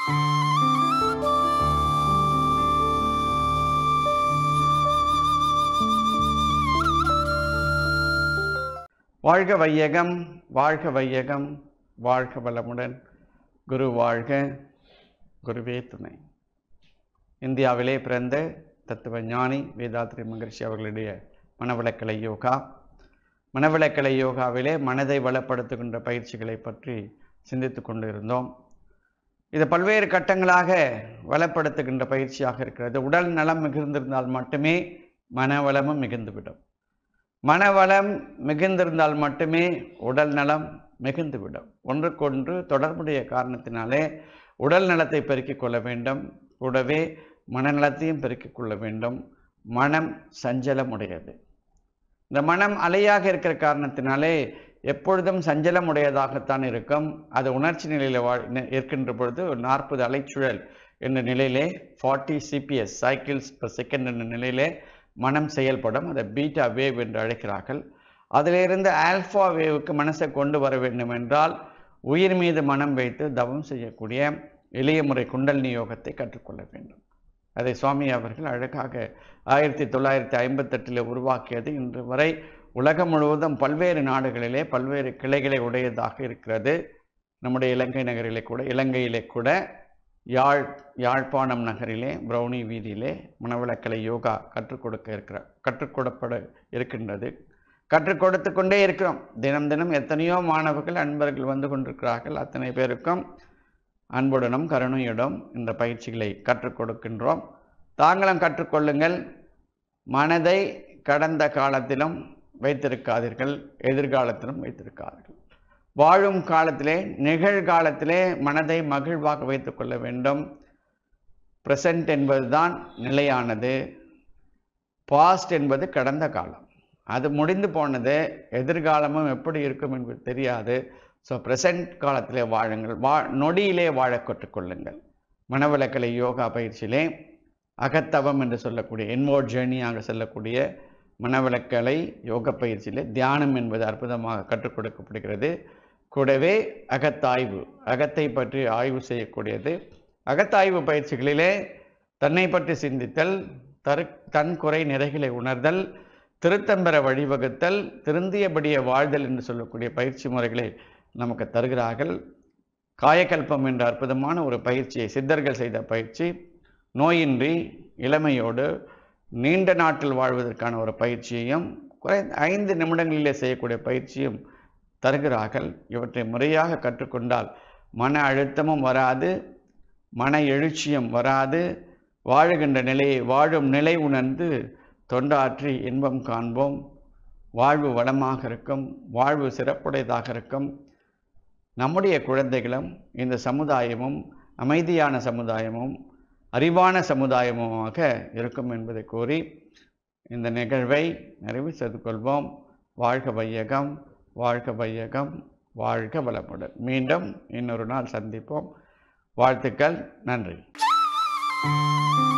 வாழ்க வையகம் வாழ்க வையகம் வாழ்க வளமுடன் குரு வாழ்க குருவே துணை இந்தியாவிலே பிறந்த தத்துவ ஞானி வேதாத்ரி மகர்ஷி அவர்களுடைய மனவளக்கலை யோகா மனவளக்கலை யோகாவிலே மனதை வளப்படுத்துகின்ற பயிற்சிகளை பற்றி சிந்தித்து கொண்டு இருந்தோம் இது பல்வேறு கட்டங்களாக வளப்படுத்துகின்ற பயிற்சியாக இருக்கிறது உடல் நலம் மிகுந்திருந்தால் மட்டுமே மனவளமும் மிகுந்துவிடும் மனவளம் மிகுந்திருந்தால் மட்டுமே உடல் நலம் மிகுந்துவிடும் ஒன்றுக்கொன்று தொடர்புடைய காரணத்தினாலே உடல் நலத்தை பெருக்கிக் கொள்ள வேண்டும் கூடவே மனநலத்தையும் பெருக்கிக் கொள்ள வேண்டும் மனம் சஞ்சலமுடையது இந்த மனம் அலையாக இருக்கிற காரணத்தினாலே எப்பொழுதும் சஞ்சலமுடையதாகத்தான் இருக்கும் அது உணர்ச்சி நிலையில் வாழ் இருக்கின்ற பொழுது ஒரு நாற்பது அலைச்சுழல் என்ற நிலையிலே forty CPS cycles per second என்ற நிலையிலே மனம் செயல்படும் அதை பீட்டா வேவ் என்று அழைக்கிறார்கள் அதிலிருந்து ஆல்ஃபா வேவுக்கு மனசை கொண்டு வர வேண்டும் என்றால் உயிர் மீது மனம் வைத்து தவம் செய்யக்கூடிய எளிய முறை குண்டலினி யோகத்தை கற்றுக்கொள்ள வேண்டும் அதை சுவாமி அவர்கள் அழகாக ஆயிரத்தி தொள்ளாயிரத்தி ஐம்பத்தெட்டில் உருவாக்கியது இன்று வரை உலகம் முழுவதும் பல்வேறு நாடுகளிலே பல்வேறு கிளைகளை உடையதாக இருக்கிறது நம்முடைய இலங்கை நகரிலே கூட இலங்கையிலே கூட யாழ் யாழ்ப்பாணம் நகரிலே பிரௌனி வீதியிலே மனவளக்கலை யோகா கற்றுக் கொடுக்க இருக்கிற கற்றுக் கொடுப்பட இருக்கின்றது கற்றுக் கொடுத்து கொண்டே இருக்கிறோம் தினம் தினம் எத்தனையோ மாணவர்கள் அன்பர்கள் வந்து கொண்டிருக்கிறார்கள் அத்தனை பேருக்கும் அன்புடனும் கருணையுடன் இந்த பயிற்சிகளை கற்றுக் கொடுக்கின்றோம் தாங்களும் கற்றுக்கொள்ளுங்கள் மனதை கடந்த காலத்திலும் வைத்திருக்காதீர்கள் எதிர்காலத்திலும் வைத்திருக்காதீர்கள் வாழும் காலத்திலே நிகழ்காலத்திலே மனதை மகிழ்வாக வைத்துக்கொள்ள வேண்டும் ப்ரெசன்ட் என்பதுதான் நிலையானது பாஸ்ட் என்பது கடந்த காலம் அது முடிந்து போனது எதிர்காலமும் எப்படி இருக்கும் என்பது தெரியாது ஸோ ப்ரெசன்ட் காலத்திலே வாழுங்கள் வா நொடியிலே வாழ கற்றுக்கொள்ளுங்கள் மனவளக்கலை யோகா பயிற்சியிலே அகத்தவம் என்று சொல்லக்கூடிய என்மோட் ஜேர்னியாக சொல்லக்கூடிய மனவளக்கலை யோக பயிற்சியிலே தியானம் என்பது அற்புதமாக கற்றுக் கொடுக்கப்படுகிறது கூடவே அகத்தாய்வு அகத்தை பற்றி ஆய்வு செய்யக்கூடியது அகத்தாய்வு பயிற்சிகளிலே தன்னை பற்றி சிந்தித்தல் தரு தன் குறை நிறைகளை உணர்தல் திருத்தம்பெற வழிவகுத்தல் திருந்தியபடிய வாழ்தல் என்று சொல்லக்கூடிய பயிற்சி முறைகளை நமக்கு தருகிறார்கள் காயக்கல்பம் என்ற அற்புதமான ஒரு பயிற்சியை சித்தர்கள் செய்த பயிற்சி நோயின்றி இளமையோடு நீண்ட நாட்டில் வாழ்வதற்கான ஒரு பயிற்சியையும் குறை ஐந்து நிமிடங்களிலே செய்யக்கூடிய பயிற்சியும் தருகிறார்கள் இவற்றை முறையாக கற்றுக்கொண்டால் மன அழுத்தமும் வராது மன எழுச்சியும் வராது வாழுகின்ற நிலையை வாழும் நிலை உணர்ந்து தொண்டாற்றி இன்பம் காண்போம் வாழ்வு வளமாக இருக்கும் வாழ்வு சிறப்புடையதாக இருக்கும் நம்முடைய குழந்தைகளும் இந்த சமுதாயமும் அமைதியான சமுதாயமும் அறிவான சமுதாயமுமாக இருக்கும் என்பதை கூறி இந்த நிகழ்வை நிறைவு செய்து கொள்வோம் வாழ்க வையகம் வாழ்க வையகம் வாழ்க வளமுடன் மீண்டும் இன்னொரு நாள் சந்திப்போம் வாழ்த்துக்கள் நன்றி